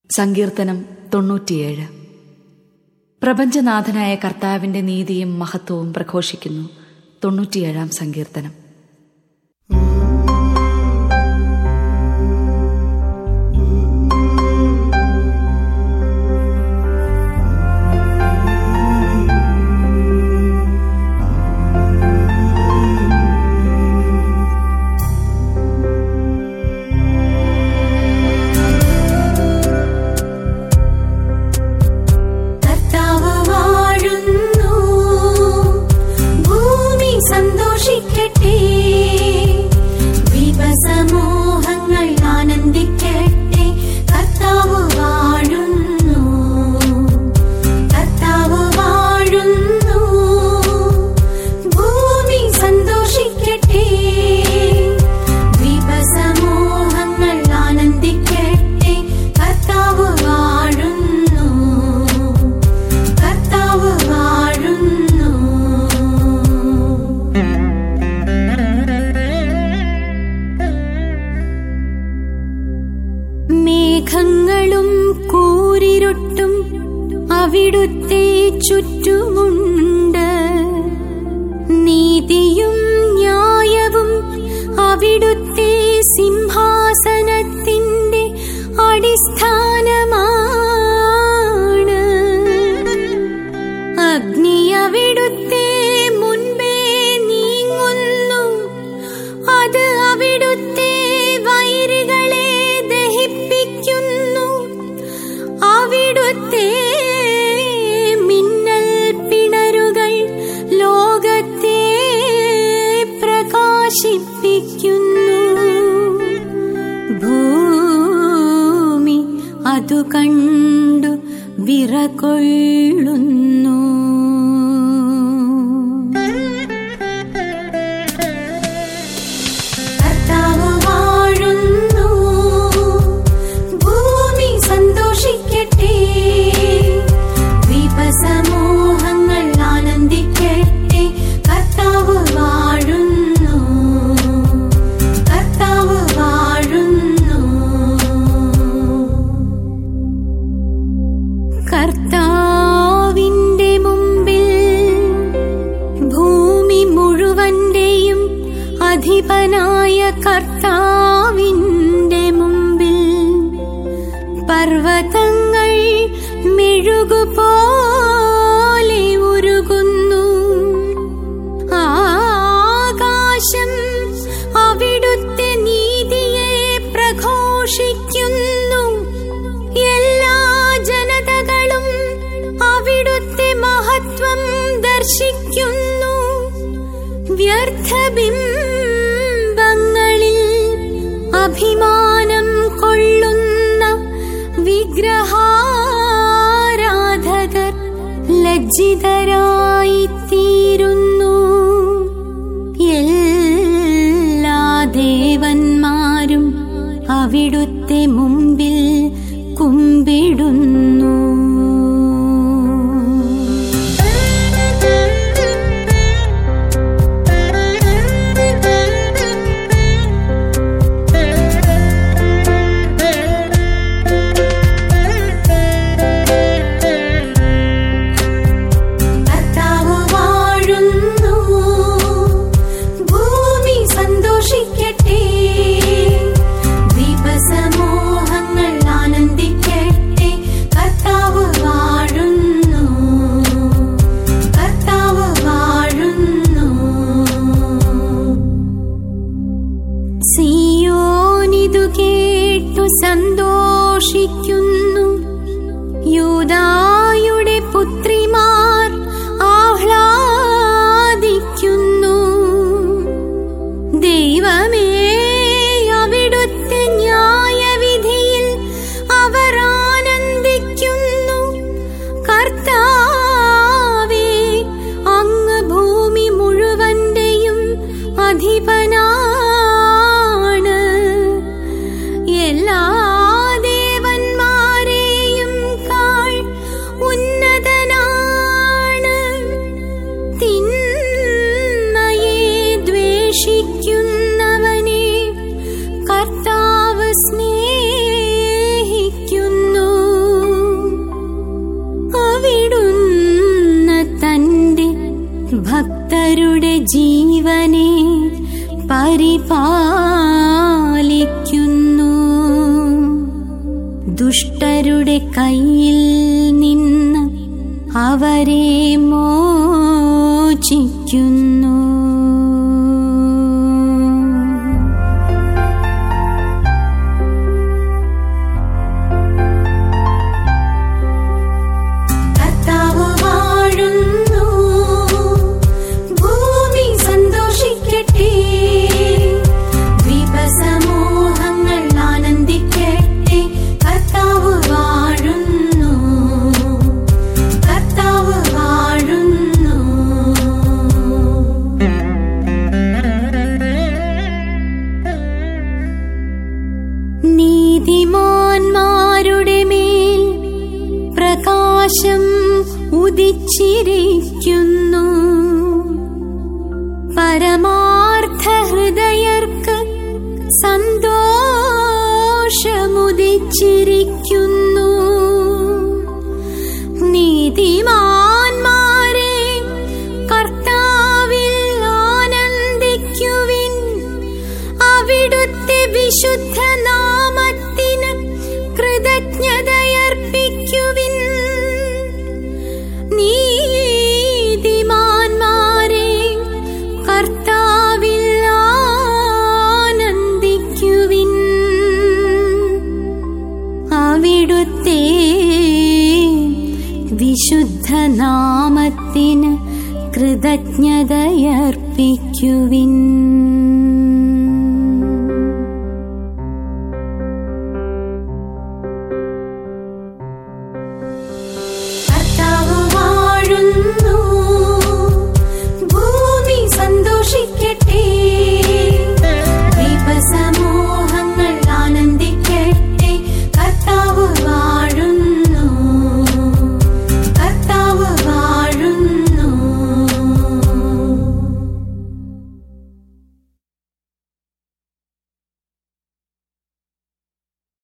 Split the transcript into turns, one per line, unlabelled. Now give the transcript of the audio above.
സങ്കീർത്തനം തൊണ്ണൂറ്റിയേഴ് പ്രപഞ്ചനാഥനായ കർത്താവിന്റെ നീതിയും മഹത്വവും പ്രഘോഷിക്കുന്നു തൊണ്ണൂറ്റിയേഴാം സങ്കീർത്തനം
കർത്താവ് വാഴുന്നു ഭൂമി സന്തോഷിക്കട്ടെ വിപസമൂഹങ്ങൾ ആനന്ദിക്കട്ടെ കർത്താവ് വാഴുന്നു കർത്താവ് വാഴുന്നു ഭൂമി സന്തോഷിക്കട്ടെ വിപസമൂഹങ്ങൾ ആനന്ദിക്കട്ടെ കർത്താവ് വാഴുന്നു കർത്താവ് വാഴുന്നു മേഘങ്ങളും കൂരിരുട്ടും അവിടുത്തെ ചുറ്റുമുണ്ട് നീതിയും ന്യായവും അവിടുത്തെ സിംഹാസനത്തിന്റെ അടിസ്ഥാനമാണ് അഗ്നി അവിടുത്തെ മുൻപേ നീങ്ങുന്നു അത് അവിടുത്തെ വൈരികളെ ദഹിപ്പിക്കുന്നു അവിടുത്തെ മിന്നൽ പിണരുകൾ ലോകത്തെ പ്രകാശിപ്പിക്കുന്നു ഭൂമി അതു കണ്ടു വിറകൊള്ളുന്നു കർത്താവ് വാഴുന്നു ഭൂമി സന്തോഷിക്കട്ടെ വിപസമൂഹങ്ങൾ ആനന്ദിക്കട്ടെ കർത്താവ് വാഴുന്നു കർത്താവ് വാഴുന്നു കർത്താവിന്റെ മുമ്പിൽ ഭൂമി മുഴുവന്റെയും അധിപനായ കർത്താവിന്റെ മുമ്പിൽ പർവതങ്ങൾ മെഴുകുപോലെ ഉരുകുന്നു ആകാശം അവിടുത്തെ നീതിയെ പ്രഘോഷിക്കുന്നു എല്ലാ ജനതകളും അവിടുത്തെ മഹത്വം ദർശിക്കുന്നു വ്യർത്ഥബിംബങ്ങളിൽ അഭിമാനം കൊള്ളുന്ന വിഗ്രഹാരാധകർ ലജ്ജിതരായിത്തീരുന്നു എല്ലാ ദേവന്മാരും അവിടുത്തെ മുമ്പിൽ കുമ്പിടുന്നു കർത്താവ് വാഴുന്നു ഭൂമി സന്തോഷിക്കട്ടെ വിപസമൂഹങ്ങൾ ആനന്ദിക്കട്ടെ കർത്താവ് വാഴുന്നു കർത്താവ് വാഴുന്നു സിയോനിതു കേട്ടു സന്തോഷിക്കുന്നു യൂദായുടെ പുത്രിമാർ ആഹ്ലാദിക്കുന്നു ദൈവമേ അവിടുത്തെ ന്യായവിധിയിൽ അവർ ആനന്ദിക്കുന്നു കർത്താവേ അങ്ങ് ഭൂമി മുഴുവന്റെയും അധിപനാണ് എല്ലാ ദേവന്മാരെയും കാൾ പരിപാലിക്കുന്നു ദുഷ്ടരുടെ കയ്യിൽ നിന്ന് അവരെ മോചിക്കുന്നു കർത്താവ് വാഴുന്നു ഭൂമി സന്തോഷിക്കട്ടെ ദ്വീപസമൂഹങ്ങൾ ആനന്ദിക്കട്ടെ കർത്താവ് വാഴുന്നു കർത്താവ് വാഴുന്നു നീതിമാന്മാരുടെ മേൽ പ്രകാശം ഉദിച്ചിരിക്കുന്നു പരമാർത്ഥ ഹൃദയർക്ക് സന്തോഷമുദിച്ചിരിക്കുന്നു നീതിമാന്മാരെ കർത്താവിൽ ആനന്ദിക്കുവിൻ അവിടുത്തെ വിശുദ്ധ നാമത്തിന് കൃതജ്ഞതയർപ്പിക്കുവിൻ നീതിമാന്മാരെ കർത്താവിൽ ആനന്ദിക്കുവിൻ അവിടുത്തെ വിശുദ്ധ നാമത്തിന് കൃതജ്ഞതയർപ്പിക്കുവിൻ കർത്താവ് വാഴുന്നു ഭൂമി സന്തോഷിക്കട്ടെ